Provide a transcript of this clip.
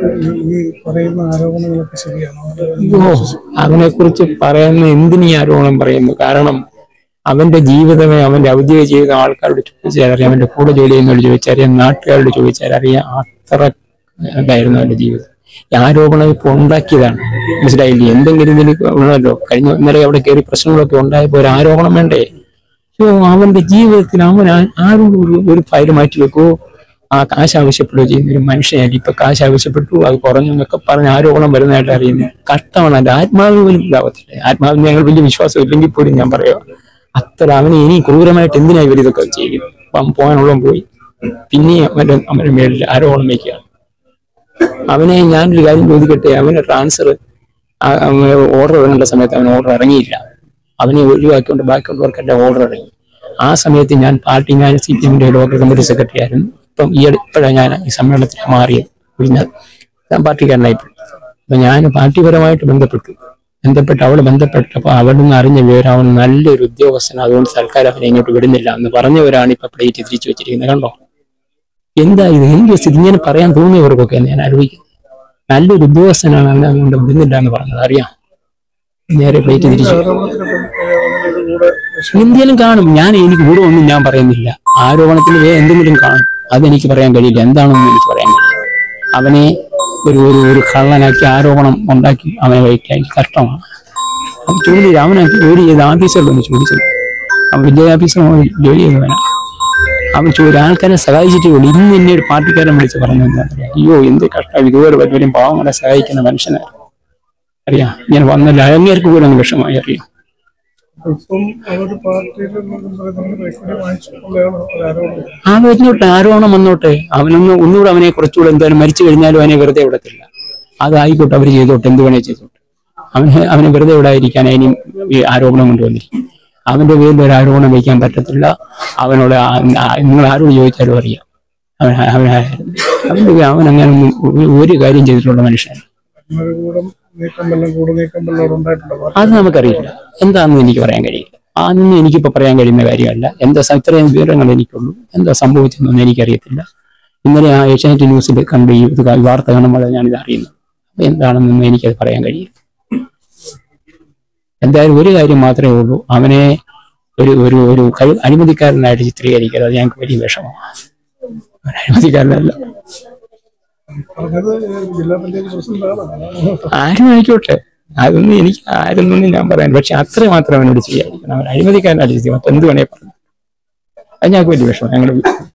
ഈ ഈ പറയുന്ന ആരോപണങ്ങളൊക്കെ ശരിയാണോ അത് അയ്യോ അവനെ കുറിച്ച് പറയുന്ന എന്തിനീ ആരോപണം പറയുന്നു കാരണം അവന്റെ ജീവിതമേ അവന്റെ ഔദ്യോഗിക ജീവിതം ആൾക്കാരോട് ചോദിച്ചാൽ അറിയാം അവന്റെ കൂടെ ജോലി ചെയ്യുന്നവരോട് ചോദിച്ചാൽ അറിയാം നാട്ടുകാരോട് ചോദിച്ചാൽ അറിയാം അത്ര ഇതായിരുന്നു അവന്റെ ജീവിതം ഈ ആരോപണം ഇപ്പൊ ഉണ്ടാക്കിയതാണ് മനസ്സിലായില്ലേ എന്തെങ്കിലും ഇതിന് ഉള്ളല്ലോ കഴിഞ്ഞ ഇന്നലെ അവിടെ കയറി പ്രശ്നങ്ങളൊക്കെ ഉണ്ടായപ്പോ ഒരു ആരോപണം വേണ്ടേ അയ്യോ അവന്റെ ജീവിതത്തിൽ അവൻ ആ- ആരോടും ഒരു- ഒരു ഫയൽ മാറ്റി വെക്കുവോ ആ കാശ് ആവശ്യപ്പെടുകയോ ചെയ്യുന്ന ഒരു മനുഷ്യനായി ഇപ്പൊ കാശ് ആവശ്യപ്പെട്ടു അത് കുറഞ്ഞു എന്നൊക്കെ പറഞ്ഞ് ആരോപണം വരുന്നതായിട്ട് അറിയുന്നത് കഷ്ടമാണ് എന്റെ ആത്മാവ് പോലും ഇതാവത്തില്ല ആത്മാവിന് ഞങ്ങൾ വലിയ വിശ്വാസം ഇല്ലെങ്കിൽ പോലും ഞാൻ പറയുക അത്ര അവനെ ഇനി ക്രൂരമായിട്ട് എന്തിനാ ഇവർ ഇതൊക്കെ ചെയ്യുന്നത് അപ്പം പോകാനുള്ള പോയി പിന്നെ അവന്റെ അവന്റെ മേളിൽ ആരോപണം വയ്ക്കുകയാണ് അവനെ ഞാനൊരു കാര്യം ചോദിക്കട്ടെ അവന് ട്രാൻസ്ഫർ ഓർഡർ ഇറങ്ങേണ്ട സമയത്ത് അവൻ ഓർഡർ ഇറങ്ങിയില്ല അവനെ ഒഴിവാക്കിക്കൊണ്ട് ബാക്കിയുള്ളവർക്കെല്ലാം ഓർഡർ ഇറങ്ങി ആ സമയത്ത് ഞാൻ പാർട്ടി ഞാൻ സി പി എമ്മിന്റെ ലോക്കൽ കമ്മിറ്റി സെക്രട്ടറി ആയിരുന്നു ഇപ്പം ഈ ഇപ്പോഴാണ് ഞാൻ ഈ സമ്മേളനത്തിൽ മാറിയത് പിന്നെ ഞാൻ പാർട്ടിക്കാരനായിപ്പോയി അപ്പൊ ഞാൻ പാർട്ടിപരമായിട്ട് ബന്ധപ്പെട്ടു ബന്ധപ്പെട്ട് അവിടെ ബന്ധപ്പെട്ടപ്പോൾ അവിടെ നിന്ന് അറിഞ്ഞ വിവരം അവൻ നല്ലൊരു ഉദ്യോഗസ്ഥൻ അതുകൊണ്ട് സർക്കാർ അവനെ ഇങ്ങോട്ട് വിടുന്നില്ല എന്ന് പറഞ്ഞവരാണ് ഇപ്പൊ പ്ലേറ്റ് തിരിച്ചു വെച്ചിരിക്കുന്നത് കണ്ടോ എന്താ ഇത് എന്ത് സ്ഥിതി ഇങ്ങനെ പറയാൻ തോന്നിയവർക്കൊക്കെ ഞാൻ ആലോചിക്കുന്നത് നല്ലൊരു ഉദ്യോഗസ്ഥനാണ് അവനെ അതുകൊണ്ട് വിടുന്നില്ല എന്ന് പറഞ്ഞത് അറിയാം നേരെ പ്ലേറ്റ് തിരിച്ചു ആരോപണത്തിനൊക്കെ അവനൊരു കൂടെ വിഷയം എന്തെങ്കിലും കാണും ഞാൻ എനിക്ക് കൂടെ ഒന്നും ഞാൻ പറയുന്നില്ല ആരോപണത്തിന് വേ എന്തെങ്കിലും കാണും അതെനിക്ക് പറയാൻ കഴിയില്ല എന്താണെന്ന് എനിക്ക് പറയാൻ കഴിയില്ല അവനെ ഒരു ഒരു ഒരു കള്ളനാക്കി ആരോപണം ഉണ്ടാക്കി അവനെ വഹിക്കാൻ കഷ്ടമാണ് അവൻ ജോലി ചെയ്ത് അവനാക്കി ജോലി ചെയ്ത് ഓഫീസറിലൊന്ന് ചോദിച്ചത് അവൻ വില്ലേജ് ഓഫീസർ ജോലി ചെയ്തവനാ അവൻ ചോദിച്ചു ആൾക്കാരെ സഹായിച്ചിട്ടേ ഉള്ളൂ ഇന്ന് എന്നെ ഒരു പാർട്ടിക്കാരൻ വിളിച്ച് പറഞ്ഞു എന്താ പറയാ അയ്യോ എന്ത് കഷ്ടം ഇതുപോലെ വലിയ പാവങ്ങളെ സഹായിക്കുന്ന മനുഷ്യനാണ് അറിയാം ഇങ്ങനെ വന്നല്ല അങ്ങേർക്ക് പോലും അങ്ങ് വിഷമായി അറിയാം ഇപ്പം അവർ പാർട്ടിയിൽ നിന്നും പറയുന്നത് വ്യക്തി വാങ്ങിച്ചിട്ടുള്ളതാണ് ഒരു ആരോപണം ആ വരുന്നോട്ടെ ആരോപണം വന്നോട്ടെ അവനൊന്ന് ഒന്നുകൂടെ അവനെ കുറച്ചുകൂടെ എന്തായാലും മരിച്ചു കഴിഞ്ഞാലും അവനെ വെറുതെ വിടത്തില്ല അതായിക്കോട്ടെ അവർ ചെയ്തോട്ടെ എന്ത് വേണേ ചെയ്തോട്ടെ അവന് അവനെ വെറുതെ വിടാതിരിക്കാൻ ഇനി ഈ ആരോപണം കൊണ്ടുവന്നിരിക്കും അവന്റെ പേരിൽ ഒരു ആരോപണം വയ്ക്കാൻ പറ്റത്തില്ല അവനോട് ആ- ആ- നിങ്ങൾ ആരോട് ചോദിച്ചാലും അറിയാം അവൻ അവൻ അവന്റെ പേ- അവൻ അങ്ങനെ ഒന്നും ഒരു- ഒരു കാര്യം ചെയ്തിട്ടുള്ള മനുഷ്യൻ ഒരു കൂടെ നീക്കം വെള്ളം കൂടെ നീക്കം വെള്ളം അവിടെ ഉണ്ടായിട്ടുണ്ടോ പാർട്ടി അത് നമുക്കറിയില്ല എന്താണെന്ന് എനിക്ക് പറയാൻ കഴിയില്ല അതൊന്നും എനിക്കിപ്പോ പറയാൻ കഴിയുന്ന കാര്യമല്ല എന്താ സ- ഇത്രയും വിവരങ്ങൾ എനിക്കുള്ളൂ എന്താ സംഭവിച്ചതെന്നൊന്നും എനിക്കറിയത്തില്ല ഇന്നലെ ആ ഏഷ്യാനെറ്റ് ന്യൂസിൽ കണ്ട് ഈ ഇത് ഈ വാർത്ത കാണുമ്പോൾ ഞാനിത് അറിയുന്നു അപ്പൊ എന്താണെന്നൊന്നും എനിക്കത് പറയാൻ കഴിയില്ല എന്തായാലും ഒരു കാര്യം മാത്രമേ ഉള്ളൂ അവനെ ഒരു ഒരു ഒരു കഴി അഴിമതിക്കാരനായിട്ട് ചിത്രീകരിക്കുക അത് ഞങ്ങൾക്ക് വലിയ വിഷമമാണ് അവൻ അഴിമതിക്കാരനല്ല പറഞ്ഞത് ജില്ലാ പഞ്ചായത്ത് പ്രസിഡന്റാണ് ആരും ആയിക്കോട്ടെ അതൊന്നും എനിക്ക് ആരെന്നൊന്നും ഞാൻ പറയാൻ പക്ഷെ അത്ര മാത്രം അവനോട് ചെയ്യാതിരിക്കണം അവൻ അഴിമതിക്കാരനായിട്ട് ചെയ്യും മറ്റെന്ത് വേണേ പറഞ്ഞു അത് ഞങ്ങൾക്ക് വലിയ വിഷമം ഞങ്ങൾ